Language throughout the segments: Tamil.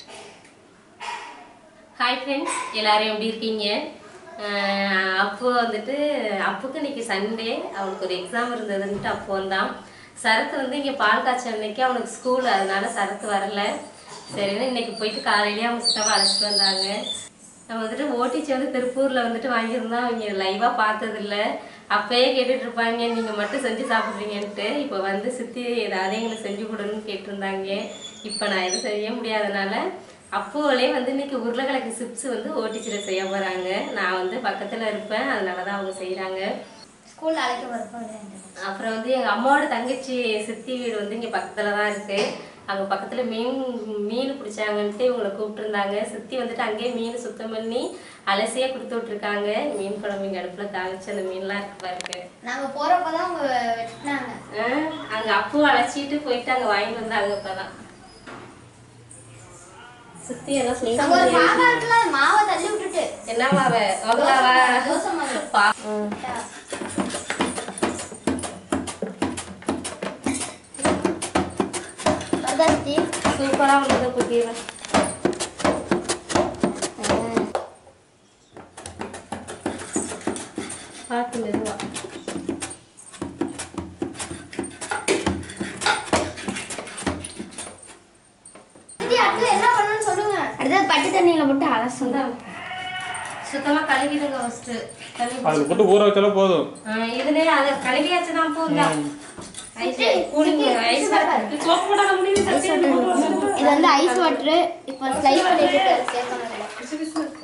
ஹாய் ஃப்ரெண்ட்ஸ் எல்லாரும் எப்படி இருக்கீங்க அஹ் அப்பு வந்துட்டு அப்புக்கு இன்னைக்கு சண்டே அவனுக்கு ஒரு எக்ஸாம் இருந்ததுன்ட்டு அப்போ வந்தான் சரத்து வந்து இங்கே பால் காய்ச்சல் அன்னைக்கு அவனுக்கு ஸ்கூல் அதனால சரத்து வரல சரின்னு இன்னைக்கு போயிட்டு காலையிலேயே அவங்க சித்தப்பா அழைச்சிட்டு வந்தாங்க நம்ம வந்துட்டு ஓடிச்சி வந்து திருப்பூரில் வந்துட்டு வாங்கியிருந்தோம் அவங்க லைவாக பார்த்ததில்ல அப்பயே கேட்டுட்டு இருப்பாங்க நீங்கள் மட்டும் செஞ்சு சாப்பிட்றீங்கன்ட்டு இப்போ வந்து சித்தி ஏதாவது எங்களுக்கு செஞ்சு கொடுன்னு கேட்டிருந்தாங்க இப்போ நான் எதுவும் செய்ய முடியாதனால அப்போலே வந்து இன்னைக்கு உருளைக்கிழங்கு சிப்ஸ் வந்து ஓட்டிச்சில் செய்ய போகிறாங்க நான் வந்து பக்கத்தில் இருப்பேன் அதனால தான் அவங்க செய்கிறாங்க ஸ்கூல்ல அழைக்க வரப்போ அப்புறம் வந்து எங்கள் அம்மாவோட தங்கச்சி சித்தி வீடு வந்து இங்கே பக்கத்தில் தான் இருக்குது அங்கே பக்கத்தில் மீன் மீன் பிடிச்சாங்கன்ட்டு இவங்களை கூப்பிட்டுருந்தாங்க சித்தி வந்துட்டு அங்கேயே மீன் சுத்தம் பண்ணி அலசியே கொடுத்து விட்ருக்காங்க மீன் குழம்பு இங்கே அடுப்பில் தாளிச்சு அந்த மீன்லாம் இருக்கு பாருங்க நாங்க போறப்பதான் அவங்க வெட்டினாங்க அங்கே அப்பவும் அழைச்சிட்டு போயிட்டு அங்கே வாங்கிட்டு வந்தாங்க இப்போதான் சித்தி எல்லாம் அங்க ஒரு சொல்லி மாவா இருக்குல்ல அது மாவை தள்ளி விட்டுட்டு என்னவா அவ அவங்களாவா தோசை மாவு பா அதாச்சி சூப்பராக உள்ளது குட்டியில் பார்த்து மெதுவா அடுத்து என்ன பண்ணணும்னு சொல்லுங்க அடுத்தது பட்டு தண்ணியில போட்டு அலசுங்க சுத்தா சுத்தமாக கழுவிடுங்க ஃபஸ்ட்டு கழுவி அதில் போட்டு ஊற வச்சாலே போதும் ஆ, இதுலயே அதை கழுவியாச்சு தான் போங்க ஐஸ் கூலிங் ஐஸ் சோப்பு போடாத முடியும் இது வந்து ஐஸ் வாட்டர் இப்போ ஸ்லைஸ் பண்ணிட்டு சேர்க்கணும்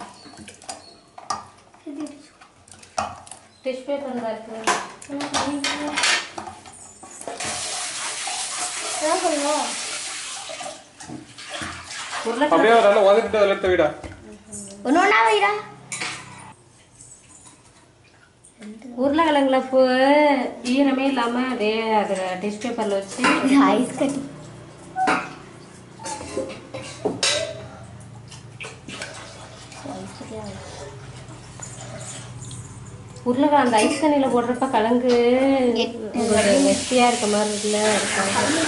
டிஷ் பேப்பர் தான் இருக்கு என்ன பண்ணுவோம் உருளைக்கிழங்கு அப்படியே நல்லா உதவிட்டு அதில் எடுத்து விடா ஒன்று ஒன்றா வைடா உருளைக்கிழங்குல பூ ஈரமே இல்லாமல் அப்படியே அதில் டிஷ் பேப்பரில் வச்சு இது ஐஸ் கட்டி உருளைக்கிழங்கு அந்த ஐஸ் தண்ணியில் போடுறப்ப கிழங்கு கெட்டி. கொஞ்சம் கெட்டியாக இருக்க மாதிரி இருக்குல்ல இருக்காங்க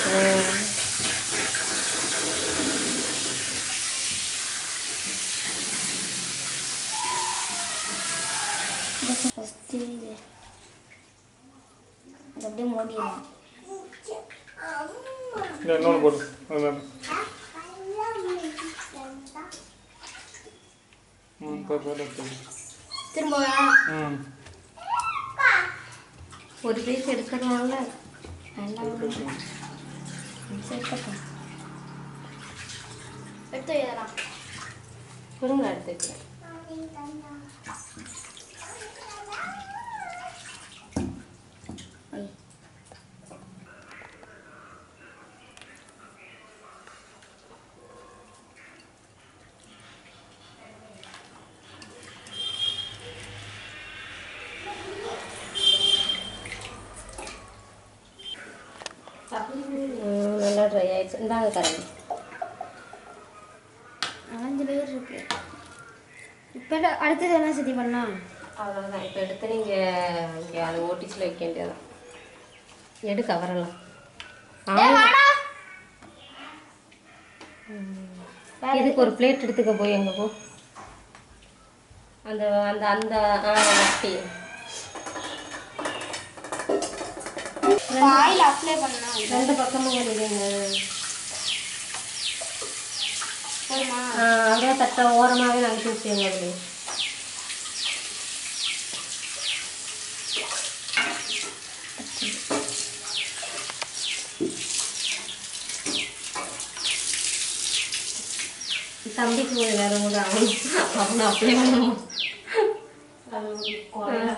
ஃபஸ்ட்டு இது இது அப்படியே மூடிடலாம் இல்லை இன்னொன்று போடு அது மேலே ம் போய் போய் எடுத்து வை. திரும்ப ம் ஒரு பீஸ் எடுத்துடலாம்ல வேண்டாம் சேர்க்கட்டும் எடுத்து வைடலாம் கொடுங்க எடுத்துக்கிறேன் ம், நல்லா ட்ரை ஆயிடுச்சு இந்தாங்க கரண்டி அஞ்சு பேர் இருக்கு இப்போ அடுத்தது என்ன சதி பண்ணா அவ்வளோதான் இப்போ எடுத்து நீங்கள் இங்கே அதை ஓட்டிச்சில் வைக்க வேண்டியதான் எடு கவரெல்லாம் இதுக்கு ஒரு பிளேட் எடுத்துக்க போய் எங்கே போ அந்த அந்த அந்த ஆ வட்டி ஆயில் அப்ளை பண்ணா ரெண்டு பக்கமும் வந்துடுங்க போதுமா ஆ அப்படியே தட்ட ஓரமாகவே நாங்கள் தூக்கிங்க அப்படி தம்பிக்கு கொஞ்சம் நேரம் கூட ஆகும் அவனை அப்ளை பண்ணணும் ஆ.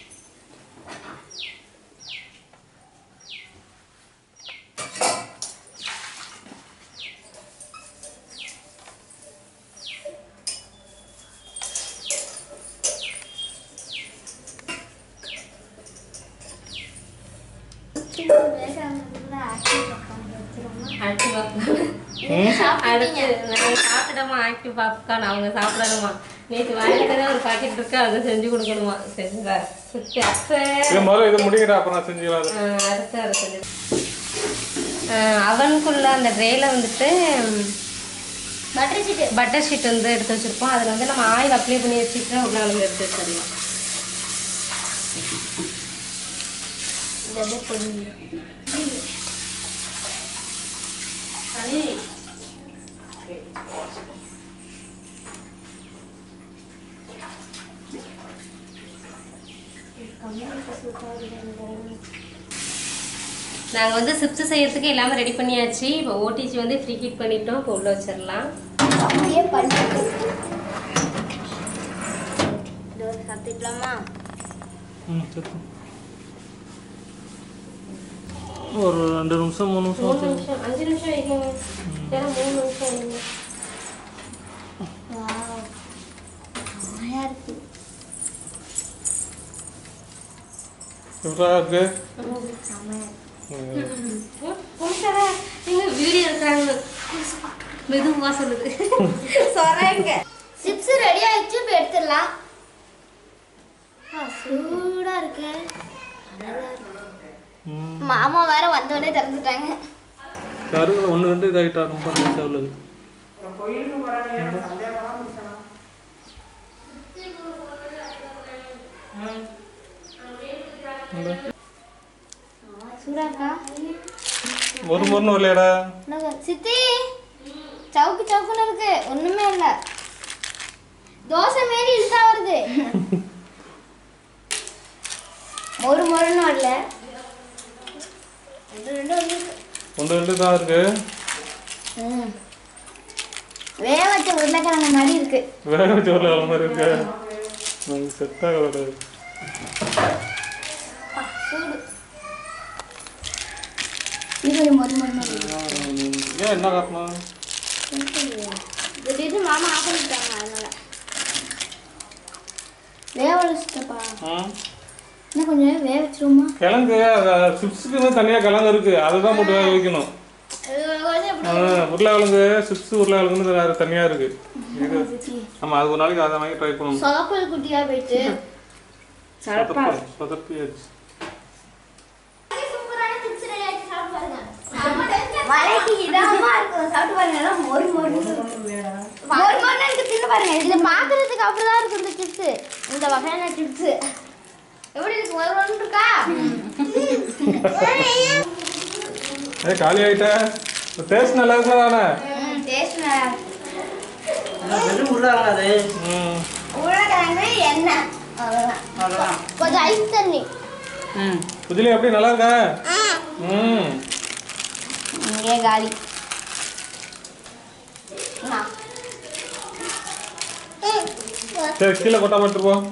அடுத்து பார்க்கலாம் அடுத்து நாங்கள் சாப்பிட்டோமா ஆக்டிவ் பாப்கார்ன் அவங்க சாப்பிடணுமா நேற்று வாங்கிட்டு ஒரு பாக்கெட் இருக்கு அதை செஞ்சு கொடுக்கணுமா செஞ்சா சுத்தி அத்தை இது முதல்ல இது முடிங்கடா அப்புறம் நான் செஞ்சுக்கலாம் அதை. ஆஹ் அடுத்து அதை செஞ்சு ஆஹ் அவனுக்குள்ள அந்த ட்ரேல வந்துட்டு ம், பட்டர் சீட்டு பட்டர் ஷீட் வந்து எடுத்து வச்சிருப்போம் அதில் வந்து நம்ம ஆயில் அப்ளை பண்ணி வச்சுட்டு உருளைக்கிழங்கு எடுத்து வச்சிடலாம் இது அப்படியே பொண்ணு நாங்கள் வந்து சிப்ஸ் செய்யறதுக்கு எல்லாமே ரெடி பண்ணியாச்சு இப்போ ஓடிஜி வந்து ஃப்ரீ ஹீட் பண்ணிட்டோம் இப்போ உள்ள வச்சிடலாம் அப்படியே பண்ணிட்டு இது ஒரு சாப்பிட்டுக்கலாமா ம் சரி ஒரு ரெண்டு நிமிஷம் மூணு நிமிஷம் மூணு நிமிஷம் அஞ்சு நிமிஷம் வைக்கோங்க ஏன்னா மூணு நிமிஷம் வைங்க வாவ் செமையா இருக்கு எப்படா இருக்கு செமையா இருக்கு நீங்கள் வீடியோ இருக்கிறாங்க மெதுவாக சொல்லுது சொல்கிறேங்க சிப்ஸ் ரெடி ஆயிடுச்சு இப்போ எடுத்துடலாம் ஆ, சூடா இருக்கு அழகா இருக்கு. ம் மாமா வேற வந்தோடனே திறந்துட்டாங்க கருவில் ஒன்று ரெண்டு இதாகிட்டா ரொம்ப டேஸ்டாக உள்ளது சூடா இருக்கா ஒரு முருன்னு வரலையாடா என்னங்க, சித்தி சவுக்கு சவுக்குன்னு இருக்கு ஒண்ணுமே இல்ல தோசை மாரி இழுத்தா வருது ஒரு முறைன்னு வரல ரெண்டு ரெண்டு வந்து ஒன்று ரெண்டு தான் இருக்கு ம் வேக வச்ச உருளைக்கிழங்கு மாதிரி இருக்கு வேக வச்சு ஒரு அளவு மாதிரி இருக்கு நமக்கு செட் ஆகல சூடு இது கொஞ்சம் மொறு மொறுன்னு இருக்கு. ஏன் என்ன காரணம் திடீர்னு மாமா ஆஃப் பண்ணிட்டாங்க அதனால வேக வச்சுட்டப்பா ம் இன்னும் கொஞ்சம் நேரம் வேக வச்சிருவோமா கிழங்கு சிப்ஸுக்குன்னு தனியாக கிழங்கு இருக்கு அதை தான் போட்டு வேக வைக்கணும் ஆ, உருளைக்கிழங்கு சிப்ஸ் உருளைக்கிழங்குன்னு வேறு தனியாக இருக்கு இது ஆமாம் அது ஒரு நாளைக்கு அதை வாங்கி ட்ரை பண்ணணும் சொதப்பல் குட்டியா போயிட்டு சொதப்பி சொதப்பியாச்சு மழைக்கு இதமா இருக்கும் சாப்பிட்டு பாருங்க எல்லாம் மொறு மொறு மொறு மொறுன்னு இருக்கு தின்னு பாருங்க இது பாக்குறதுக்கு அப்படிதான் இருக்கும் இந்த சிப்ஸ் இந்த வகையான சிப்ஸ் எப்படி இருக்கு மொறு மொறுன்னு இருக்கா ஏ காலி ஆகிட்ட டேஸ்ட் நல்லா இருக்குல்ல தானே டேஸ்ட் வெறும் உருளாங்க அது ம் உருளைக்கிழங்கு எண்ணெய் அவ்வளவுதான் அவ்வளோதான் கொஞ்சம் ஐஸ் தண்ணி ம் புஜிலி எப்படி நல்லா இருக்கா ம் இங்கே காலி நான். சரி கீழே கொட்டாம எடுத்துட்டு போ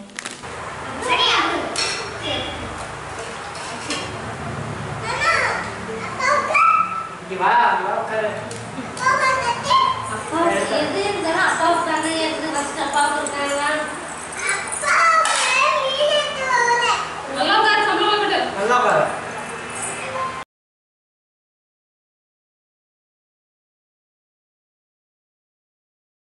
இங்க வா இங்க வா உட்காரு